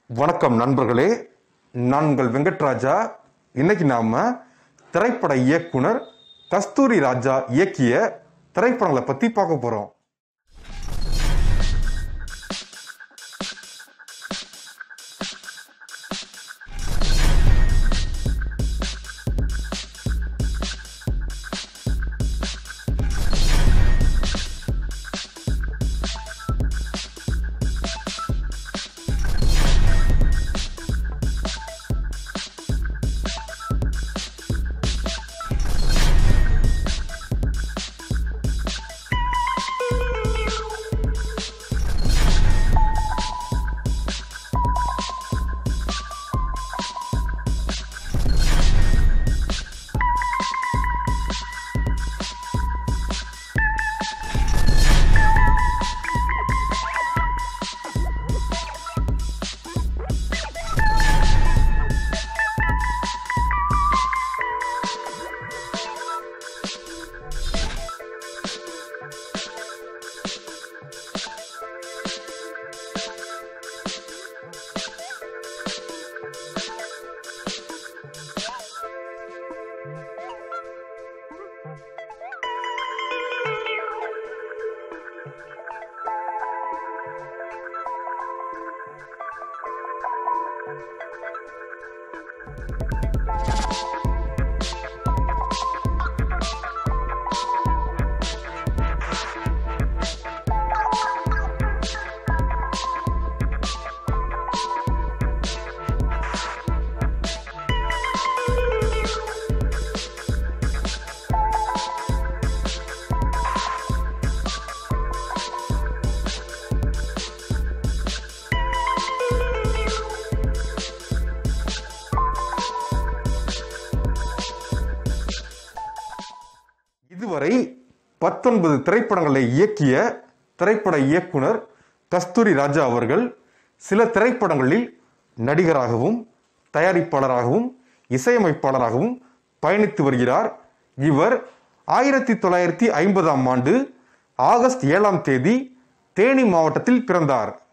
வணக்கம் நண்பர்களே நான் உங்கள் வெங்கட்ராஜா இன்னைக்கு நாம திரைப்பட இயக்குனர் கஸ்தூரி ராஜா இயக்கிய திரைப்படங்களை பத்தி பார்க்க போறோம் இதுவரை பத்தொன்பது திரைப்படங்களை இயக்கிய திரைப்பட இயக்குனர் கஸ்தூரி ராஜா அவர்கள் சில திரைப்படங்களில் நடிகராகவும் தயாரிப்பாளராகவும் இசையமைப்பாளராகவும் பயணித்து வருகிறார் இவர் ஆயிரத்தி தொள்ளாயிரத்தி ஐம்பதாம் ஆண்டு ஆகஸ்ட் ஏழாம் தேதி தேனி மாவட்டத்தில் பிறந்தார்